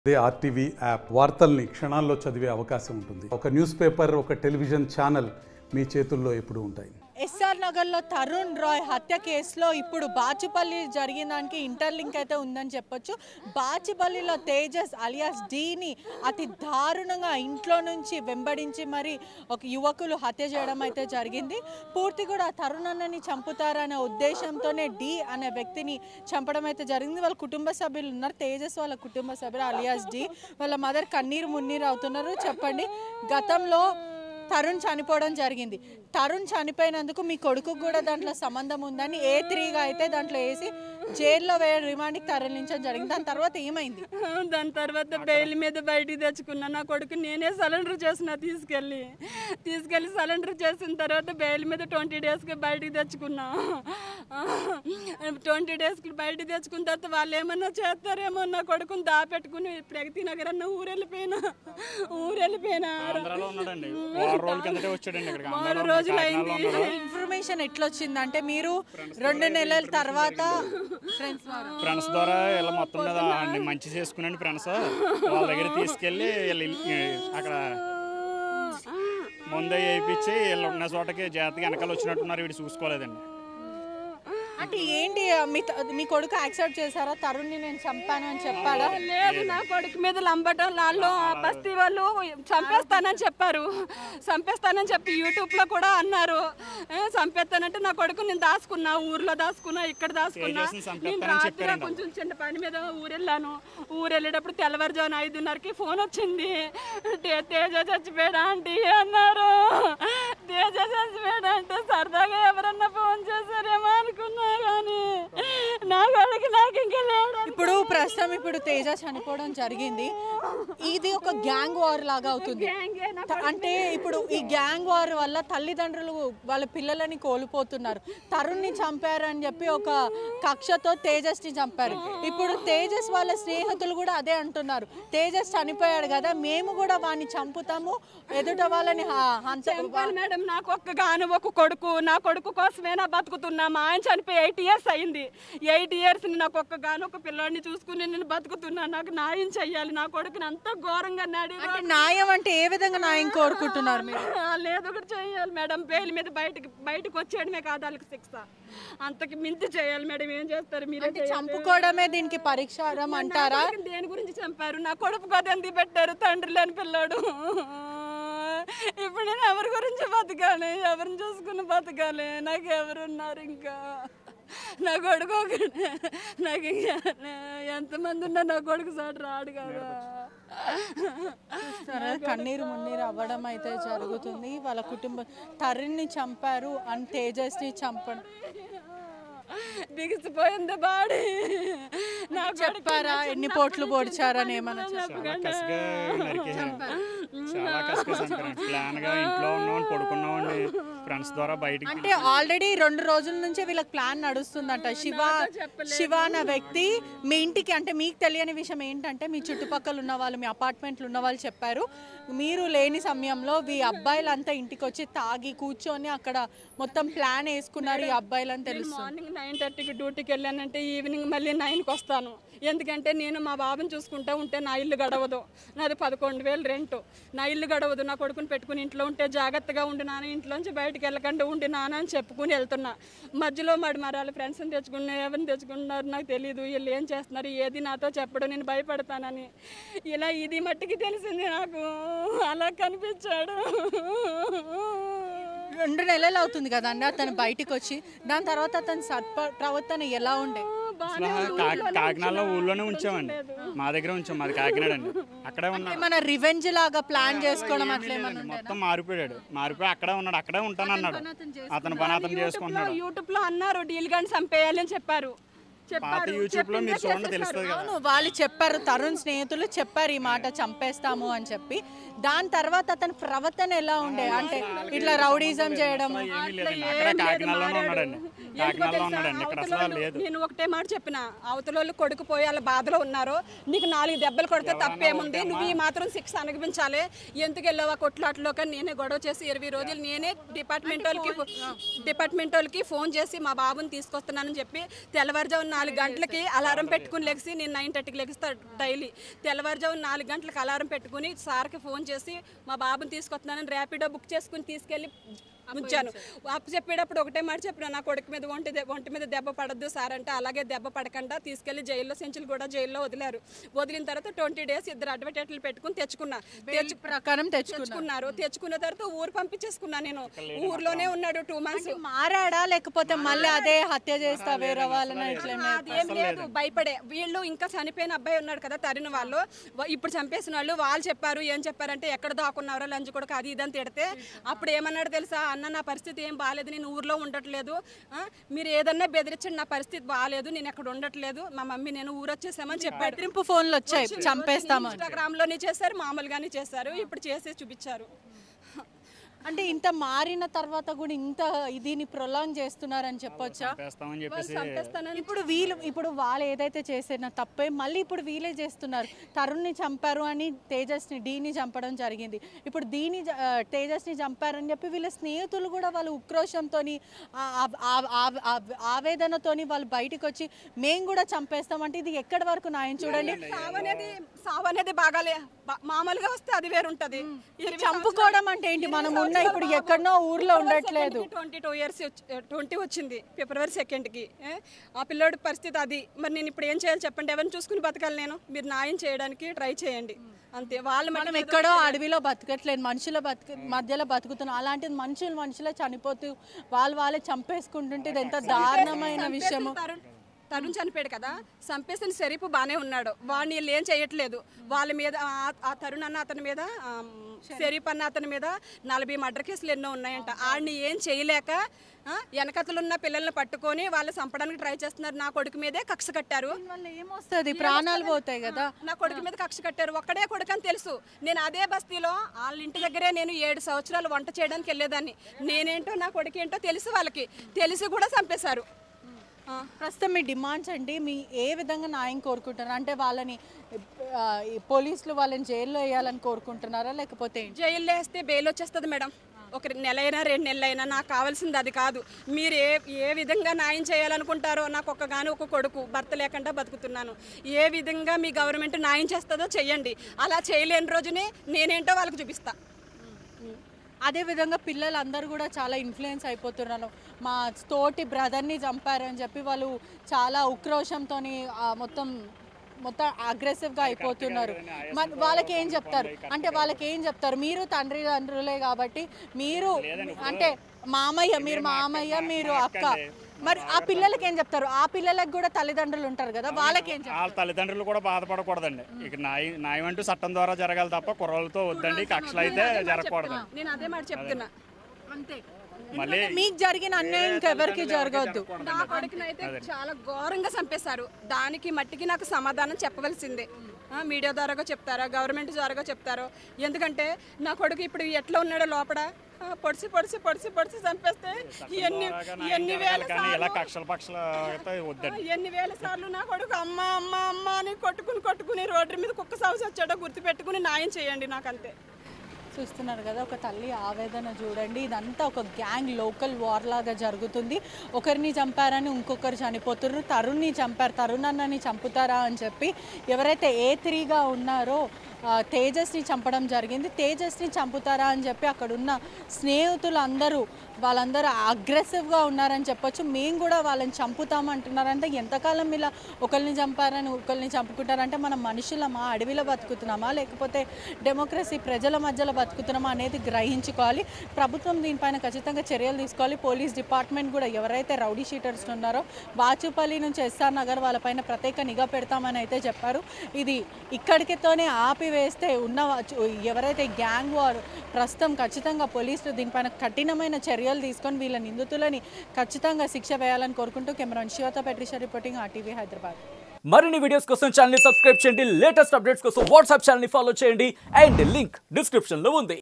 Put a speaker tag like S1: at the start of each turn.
S1: అదే RTV app వార్తల్ని క్షణాల్లో చదివే అవకాశం ఉంటుంది ఒక న్యూస్ పేపర్ ఒక టెలివిజన్ ఛానల్ మీ చేతుల్లో ఎప్పుడూ ఉంటాయి
S2: ఎస్ఆర్ నగర్లో తరుణ్ రాయ్ హత్య కేసులో ఇప్పుడు బాచుపల్లి జరిగిన దానికి ఇంటర్లింక్ అయితే ఉందని చెప్పొచ్చు బాచుపల్లిలో తేజస్ అలియాస్ డీని అతి దారుణంగా ఇంట్లో నుంచి వెంబడించి మరి ఒక యువకులు హత్య చేయడం అయితే జరిగింది పూర్తి కూడా తరుణ్ అన్నని చంపుతారనే ఉద్దేశంతోనే డి అనే వ్యక్తిని చంపడం అయితే జరిగింది వాళ్ళ కుటుంబ సభ్యులు ఉన్నారు తేజస్ వాళ్ళ కుటుంబ సభ్యులు అలియాస్ డి వాళ్ళ మదర్ కన్నీరు మున్నీరు అవుతున్నారు చెప్పండి గతంలో తరుణ్ చనిపోవడం జరిగింది తరుణ్ చనిపోయినందుకు మీ కొడుకు కూడా దాంట్లో సంబంధం ఉందని ఏ త్రీగా అయితే దాంట్లో వేసి జైల్లో వే రిమాండ్కి తరలించడం జరిగింది దాని తర్వాత ఏమైంది
S3: దాని తర్వాత బెయిల్ మీద బయటికి తెచ్చుకున్నా నా కొడుకు నేనే సరెండర్ చేసిన తీసుకెళ్ళి తీసుకెళ్ళి సరెండర్ చేసిన తర్వాత బెయిల్ మీద ట్వంటీ డేస్కి బయటికి తెచ్చుకున్నా ట్వంటీ డేస్కి బయటికి తెచ్చుకున్న తర్వాత వాళ్ళు ఏమన్నా చేస్తారేమో నా కొడుకుని దాపెట్టుకుని ప్రగతి నగర్ అన్న ఊరు వెళ్ళిపోయినా ఊరు వెళ్ళిపోయినా
S4: ఆంధ్రాలో ఉన్నాడండి వారం రోజుల కిందటే వచ్చాడండి ఇక్కడికి
S3: వారం
S4: ఆంధ్రాలో
S3: రోజులైంది.
S4: కాకినాడలో ఉన్నాడు.
S2: ఇన్ఫర్మేషన్ ఎట్లా వచ్చిందంటే మీరు రెండు నెలల తర్వాత ఫ్రెండ్స్
S4: ఫ్రెండ్స్ ద్వారా ఇలా మొత్తం మీద అన్ని మంచి చేసుకునండి ఫ్రెండ్స్ వాళ్ళ దగ్గర తీసుకెళ్ళి వీళ్ళు ఇల్- అక్కడ ముందే వేయించి వీళ్ళు ఉన్న చోటకి జాగ్రత్తగా వెనకాల వచ్చినట్టున్నారు వీడు చూసుకోలేదండి
S2: అంటే ఏంటి మీ త- మీ కొడుకు యాక్సెప్ట్ చేశారా తరుణ్ని నేను చంపాను అని చెప్పాడా
S3: లేదు నా కొడుకు మీద లంబటం లాల్లో ఆ బస్తీ వాళ్ళు చంపేస్తానని చెప్పారు చంపేస్తానని చెప్పి యూట్యూబ్లో కూడా అన్నారు ఏ, చంపేస్తానంటే నా కొడుకు నేను దాచుకున్నా ఊర్లో దాచుకున్నా ఇక్కడ దాచుకున్నా
S4: తేజస్ని చంపేస్తానని
S3: నేను రాత్రి
S4: చెప్పారంట.
S3: కొంచెం చిన్న పని మీద ఊరెళ్ళాను ఊరు వెళ్ళేటప్పుడు తెల్లవారుజామున ఐదున్నరకి ఫోన్ వచ్చింది తే- తేజ చచ్చిపోయాడా ఆంటీ అన్నారు తేజ చచ్చిపోయాడా అంటే సరదాగా ఎవరన్నా ఫోన్ చేశారేమో అనుకున్నా కానీ నా కొడుకు నాకు ఇంకా లేడు
S2: ఇప్పుడు ప్రస్తుతం ఇప్పుడు తేజ చనిపోవడం జరిగింది ఇది ఒక గ్యాంగ్ వార్ లాగా అవుతుంది త- అంటే ఇప్పుడు ఈ గ్యాంగ్ వార్ వల్ల తల్లిదండ్రులు వాళ్ళ పిల్లలని కోల్పోతున్నారు తరుణ్ని చంపారని చెప్పి ఒక కక్షతో తేజస్ని చంపారు ఇప్పుడు తేజస్ వాళ్ళ స్నేహితులు కూడా అదే అంటున్నారు తేజస్ చనిపోయాడు కదా మేము కూడా వాడిని చంపుతాము ఎదుట వాళ్ళని హ- హంత
S3: చెప్పాలి మేడం నాకు ఒక్క గాను ఒక కొడుకు నా కొడుకు కోసమే నా బతుకుతున్నా మా ఆయన చనిపోయి ఎయిట్ ఇయర్స్ అయింది ఎయిట్ ఇయర్స్ నాకు ఒక్క గాను ఒక పిల్లోడిని చూసుకుని నేను బతుకుతున్నా నాకు న్యాయం చెయ్యాలి నా కొడుకుని అంత ఘోరంగా నాడి
S2: అంటే న్యాయం అంటే ఏ విధంగా న్యాయం కోరుకుంటున్నారు మీరు
S3: లేదు ఒకటి చేయాలి మేడం బెయిల్ మీద బయటకి బయటకు వచ్చేయడమే కాదు వాళ్ళకి శిక్ష అంతకి మించి చేయాలి మేడం ఏం చేస్తారు మీరే
S2: అంటే చంపుకోవడమే దీనికి పరిష్కారం అంటారా
S3: కొడుకుని దేని గురించి చంపారు నా కొడుకు గదంది పెట్టారు తండ్రి లేని పిల్లాడు ఇప్పుడు నేను ఎవరి గురించి బతకాలి ఎవరిని చూసుకుని బతకాలి నాకు ఎవరున్నారు ఇంకా నా కొడుకు ఒకడే. నాకు ఇంకా ఎంతమంది ఉన్నా నా కొడుకు సాటి రాడు కదా
S2: చూస్తారా? కన్నీరు మున్నీరు అవ్వడం అయితే జరుగుతుంది వాళ్ళ కుటుంబం తరుణ్ని చంపారు అని తేజస్ని చంపడం
S3: బిగిసిపోయింది బాడీ నా
S2: చెప్పారా ఎన్ని పోట్లు పొడిచారని ఏమన్నా
S4: చాలా కసిగా నరికేసాను చాలా కసిగా చంపాను ప్లాన్ గా ఇంట్లో ఉన్నామని పడుకున్నామండి ఫ్రెండ్స్ ద్వారా బయటికి
S2: అంటే ఆల్రెడీ రెండు రోజుల నుంచి వీళ్ళకి ప్లాన్ నడుస్తుందంట శివ శివ అన్న వ్యక్తి మీ ఇంటికి అంటే మీకు తెలియని విషయం ఏంటంటే మీ చుట్టుపక్కల ఉన్న వాళ్ళు మీ అపార్ట్మెంట్లు ఉన్న వాళ్ళు చెప్పారు మీరు లేని సమయంలో ఈ అబ్బాయిలంతా ఇంటికి వచ్చి తాగి కూర్చొని అక్కడ మొత్తం ప్లాన్ వేసుకున్నారు ఈ అబ్బాయిలని తెలుస్తుంది
S3: మార్నింగ్ నైన్ థర్టీకి డ్యూటీకి వెళ్ళానంటే ఈవినింగ్ మళ్ళీ నైన్కి వస్తాను ఎందుకంటే నేను మా బాబుని చూసుకుంటా ఉంటే నా ఇల్లు గడవదు నాది పదకొండు వేలు రెంట్ నా ఇల్లు గడవదు నా కొడుకుని పెట్టుకుని ఇంట్లో ఉంటే జాగ్రత్తగా ఉండి నాన్న ఇంట్లోంచి బయటికి వెళ్ళకుండా ఉండి నాన్న అని చెప్పుకుని వెళ్తున్నా మధ్యలో మరి మరి వాళ్ళ ఫ్రెండ్స్ని తెచ్చుకున్న ఎవరిని తెచ్చుకుంటున్నారు నాకు తెలియదు వీళ్ళు ఏం చేస్తున్నారు ఏది నాతో చెప్పడం నేను భయపడతానని ఇలా ఇది మట్టికి తెలిసింది నాకు అలా కనిపించాడు
S2: రెండు నెలలు అవుతుంది కదండి అతను బయటికి వచ్చి దాని తర్వాత అతని సత్ప ప్రవర్తన ఎలా ఉండే
S4: అసలు కా- కాకినాడలో ఊళ్ళోనే ఉంచామండి మా దగ్గర ఉంచాం మాది కాకినాడ అండి అక్కడే ఉన్నాడు
S2: మన రివెంజ్ లాగా ప్లాన్ చేసుకోవడం అట్లా ఏమన్నా
S4: లేదండి, మొత్తం మారిపోయాడు మారిపోయి అక్కడే ఉన్నాడు అక్కడే ఉంటానన్నాడు అతని పని అతను చేసుకుంటున్నాడు
S3: యూట్యూబ్ లో అన్నారు డీల్ గాని చంపేయాలి అని చెప్పారు
S4: పాత
S3: చెప్పారు
S4: యూట్యూబ్ లో మీరు చూడండి తెలుస్తుంది కదా
S2: అవును వాళ్ళు చెప్పారు తరుణ్ స్నేహితులు చెప్పారు ఈ మాట చంపేస్తాము అని చెప్పి దాని తర్వాత అతని ప్రవర్తన ఎలా ఉండే అంటే ఇట్లా రౌడీజం చేయడం
S4: ఏమీ లేదండి అక్కడే కాకినాడలోనే ఉన్నాడండి
S3: ఎందుకో
S4: కాకినాడలో
S3: తెలుసా?
S4: ఉన్నాడండి ఇక్కడ అసలు
S3: అవతలోళ్ళు-
S4: లేదు
S3: నేను ఒకటే మాట చెప్పిన అవతలోళ్ళు కొడుకు పోయి వాళ్ళ బాధలో ఉన్నారు నీకు నాలుగు దెబ్బలు కొడితే తప్పేముంది నువ్వు ఈ మాత్రం శిక్ష అనుభవించాలి ఎందుకు వెళ్ళావా కొట్లాట్లో కానీ నేనే గొడవ చేసి ఇరవై రోజులు నేనే డిపార్ట్మెంట్ వాళ్ళకి డిపార్ట్మెంట్ వాళ్ళకి ఫోన్ చేసి మా బాబుని తీసుకొస్తున్నానని చెప్పి తెల్లవారుజామున నాలుగు గంటలకి అలారం పెట్టుకుని లెగిసి నేను నైన్ థర్టీకి లెగిస్తా డైలీ తెల్లవారుజామున నాలుగు గంటలకు అలారం పెట్టుకుని సార్కి ఫోన్ చేసి మా బాబుని తీసుకొస్తున్నానని ర్యాపిడో బుక్ చేసుకుని తీసుకెళ్ళి ఉంచాను అప్పు చెప్పేటప్పుడు ఒకటే మాట చెప్పిన నా కొడుకు మీద ఒంటి దె- ఒంటి మీద దెబ్బ పడద్దు సార్ అంటే అలాగే దెబ్బ పడకుండా తీసుకెళ్లి జైల్లో సెంచులు కూడా జైల్లో వదిలారు వదిలిన తర్వాత ట్వంటీ డేస్ ఇద్దరు అడ్వకేట్లు పెట్టుకుని తెచ్చుకున్నా తెచ్చు
S2: ప్రకారం తెచ్చుకున్నారు
S3: తెచ్చుకున్నారు తెచ్చుకున్న తర్వాత ఊరు పంపించేసుకున్నా నేను ఊర్లోనే ఉన్నాడు టూ మంత్స్
S2: మారాడా లేకపోతే మళ్ళీ అదే హత్య చేస్తా వేరే వాళ్ళని ఇట్లా
S3: అదేం లేదు భయపడే వీళ్ళు ఇంకా చనిపోయిన అబ్బాయి ఉన్నాడు కదా తరిన వాళ్ళు వా- ఇప్పుడు చంపేసిన వాళ్ళు వాళ్ళు చెప్పారు ఏం చెప్పారంటే ఎక్కడ దాక్కున్నారో లంచ్ కూడా అది ఇదని తిడితే అప్పుడు ఏమన్నాడు తెలుసా అన్న నా పరిస్థితి ఏం బాగాలేదు నేను ఊర్లో ఉండట్లేదు ఆ, మీరు ఏదన్నా బెదిరించండి నా పరిస్థితి బాగాలేదు నేను ఎక్కడ ఉండట్లేదు మా మమ్మీ నేను ఊరు వచ్చేసామని చెప్పాడు
S2: బెదిరింపు ఫోన్లు వచ్చాయి చంపేస్తామని
S3: ఇన్స్టాగ్రామ్ లోనే చేశారు మామూలుగానే చేశారు ఇప్పుడు చేసి చూపించారు
S2: అంటే ఇంత మారిన తర్వాత కూడా ఇంత దీన్ని ప్రొలాంగ్ చేస్తున్నారని చెప్పొచ్చా
S4: చంపేస్తామని చెప్పేసి
S3: చంపేస్తానని
S2: ఇప్పుడు వీళ్ళు ఇప్పుడు వాళ్ళు ఏదైతే చేసిన తప్పే మళ్ళీ ఇప్పుడు వీళ్ళే చేస్తున్నారు తరుణ్ని చంపారు అని తేజస్ని డీని చంపడం జరిగింది ఇప్పుడు దీని జ- ఆ, తేజస్ని చంపారని చెప్పి వీళ్ళ స్నేహితులు కూడా వాళ్ళు ఉక్రోషంతో ఆవేదనతోని వాళ్ళు బయటికి వచ్చి మేము కూడా చంపేస్తామంటే ఇది ఎక్కడి వరకు న్యాయం చూడండి
S3: సావు అనేది సావు అనేది బాగాలే బా- మామూలుగా వస్తే అది వేరుంటది
S2: చంపుకోవడం అంటే ఏంటి మనం ఉన్న ఇప్పుడు ఎక్కడనో ఊర్లో ఉండట్లేదు
S3: ట్వంటీ టూ ఇయర్స్ ట్వంటీ వచ్చింది ఫిబ్రవరి సెకండ్కి ఆ పిల్లోడి పరిస్థితి అది మరి నేను ఇప్పుడు ఏం చేయాలి చెప్పండి ఎవరిని చూసుకుని బతకాలి నేను మీరు న్యాయం చేయడానికి ట్రై చేయండి అంతే వాళ్ళు
S2: మనం ఎక్కడో అడవిలో బతకట్లేదు మనుషుల బతుకు మధ్యలో బతుకుతున్నాం అలాంటిది మనుషులు మనుషులే చనిపోతూ వాళ్ళు వాళ్ళే చంపేసుకుంటుంటే ఇది ఎంత దారుణమైన విషయము
S3: తరుణ్ తరుణ్ చనిపోయాడు కదా చంపేసిన షరీఫ్ బాగానే ఉన్నాడు వాడిని వీళ్ళు ఏం చేయట్లేదు వాళ్ళ మీద ఆ- ఆ తరుణ్ అన్న అతని మీద ఆ, షరీఫ్ అన్న అతని మీద నలభై మర్డర్ కేసులు ఎన్నో ఉన్నాయంట ఆడిని ఏం చేయలేక ఆ, వెనకతలున్న పిల్లల్ని పట్టుకొని వాళ్ళు చంపడానికి ట్రై చేస్తున్నారు నా కొడుకు మీదే కక్ష కట్టారు
S2: వల్ల ఏమొస్తుంది ప్రాణాలు పోతాయి కదా
S3: నా కొడుకు మీద కక్ష కట్టారు ఒక్కడే కొడుకు అని తెలుసు నేను అదే బస్తీలో వాళ్ళ ఇంటి దగ్గరే నేను ఏడు సంవత్సరాలు వంట చేయడానికి వెళ్ళేదాన్ని నేనేంటో నా కొడుకు ఏంటో తెలుసు వాళ్ళకి తెలిసి కూడా చంపేశారు ఆ.
S2: ప్రస్తుతం మీ డిమాండ్స్ అండి మీ ఏ విధంగా న్యాయం కోరుకుంటున్నారు అంటే వాళ్ళని ఆ, ఈ పోలీసులు వాళ్ళని జైల్లో వేయాలని కోరుకుంటున్నారా లేకపోతే ఏంటి?
S3: జైల్లో వేస్తే బెయిల్ వచ్చేస్తుంది మేడం ఒక నెల అయినా రెండు నెలలు అయినా నాకు కావాల్సింది అది కాదు మీరు ఏ ఏ విధంగా న్యాయం చేయాలనుకుంటారో నాకు ఒక్కగాని ఒక కొడుకు భర్త లేకుండా బతుకుతున్నాను ఏ విధంగా మీ గవర్నమెంట్ న్యాయం చేస్తుందో చెయ్యండి అలా చేయలేని రోజునే నేనేంటో వాళ్ళకి చూపిస్తా
S2: అదే విధంగా పిల్లలందరూ కూడా చాలా ఇన్ఫ్లుయెన్స్ అయిపోతున్నారు మా తోటి బ్రదర్ని చంపారని చెప్పి వాళ్ళు చాలా ఉక్రోషంతో మొత్తం మొత్తం అగ్రెసివ్గా అయిపోతున్నారు మన వాళ్ళకి ఏం చెప్తారు అంటే వాళ్ళకి ఏం చెప్తారు మీరు తండ్రి తండ్రులే కాబట్టి మీరు అంటే మామయ్య మీరు మామయ్య మీరు అక్క మరి ఆ పిల్లలకి ఏం చెప్తారు ఆ పిల్లలకి కూడా తల్లిదండ్రులు ఉంటారు కదా వాళ్ళకి ఏం చెప్తారు
S4: వాళ్ళ తల్లిదండ్రులు కూడా బాధపడకూడదండి ఇక న్యాయం న్యాయం అంటూ చట్టం ద్వారా జరగాలి తప్ప కుర్రలతో వద్దండి కక్షలు అయితే జరగకూడదు
S3: నేను అదే మాట చెప్తున్నా
S2: అంతే
S4: మళ్ళీ
S2: మీకు జరిగిన అన్యాయం ఇంకెవరికి జరగవద్దు
S3: నా కొడుకునైతే చాలా ఘోరంగా చంపేశారు దానికి మట్టికి నాకు సమాధానం చెప్పవలసిందే ఆ, మీడియా ద్వారాగా చెప్తారా గవర్నమెంట్ ద్వారాగా చెప్తారో ఎందుకంటే నా కొడుకు ఇప్పుడు ఎట్లా ఉన్నాడో లోపల ఆ, పొడిసి పొడిసి పొడిసి పొడిసి చంపేస్తే ఎన్ని
S4: ద్వారాగా న్యాయం
S3: ఎన్ని వేల
S4: జరగాలి కానీ ఇలా
S3: సార్లు
S4: కక్షల పక్షల అయితే వద్దండి
S3: ఎన్ని వేల సార్లు నా కొడుకు అమ్మ అమ్మ అమ్మ అని కొట్టుకుని కొట్టుకుని రోడ్డు మీద కుక్క సాగు వచ్చాడో గుర్తుపెట్టుకుని న్యాయం చేయండి నాకంతే
S2: చూస్తున్నారు కదా ఒక తల్లి ఆవేదన చూడండి ఇదంతా ఒక గ్యాంగ్ లోకల్ వార్ లాగా జరుగుతుంది ఒకరిని చంపారని ఇంకొకరు చనిపోతున్నారు తరుణ్ని చంపారు తరుణ్ అన్నని చంపుతారా అని చెప్పి ఎవరైతే ఏ త్రీగా ఉన్నారో ఆ, తేజస్ని చంపడం జరిగింది తేజస్ని చంపుతారా అని చెప్పి అక్కడ ఉన్న స్నేహితులు అందరూ వాళ్ళందరూ అగ్రెసివ్గా ఉన్నారని చెప్పొచ్చు మేము కూడా వాళ్ళని చంపుతామంటున్నారంటే ఎంతకాలం ఇలా ఒకరిని చంపారని ఒకరిని చంపుకుంటారంటే మనం మనుషులమా అడవిలో బతుకుతున్నామా లేకపోతే డెమోక్రసీ ప్రజల మధ్యలో బతుకుతున్నామా అనేది గ్రహించుకోవాలి ప్రభుత్వం దీనిపైన ఖచ్చితంగా చర్యలు తీసుకోవాలి పోలీస్ డిపార్ట్మెంట్ కూడా ఎవరైతే రౌడీ షీటర్స్ ఉన్నారో బాచుపల్లి నుంచి ఎస్ఆర్ నగర్ వాళ్ళపైన ప్రత్యేక నిఘా పెడతామని అయితే చెప్పారు ఇది ఇక్కడికితోనే ఆపివేస్తే ఉన్న వా- ఎవరైతే గ్యాంగ్ వార్ ప్రస్తుతం ఖచ్చితంగా పోలీసులు దీనిపైన కఠినమైన చర్యలు తీసుకొని వీళ్ళ నిందితులని ఖచ్చితంగా శిక్ష వేయాలని కోరుకుంటూ కెమెరాన్ శివత పెట్రిషా రిపోర్టింగ్ ఆర్టీవీ హైదరాబాద్
S5: మరిన్ని వీడియోస్ కోసం ఛానల్ సబ్స్క్రైబ్ చేయండి లేటెస్ట్ అప్డేట్స్ కోసం వాట్సాప్ ఛానల్ ఫాలో చేయండి అండ్ లింక్ డిస్క్రిప్షన్ లో ఉంది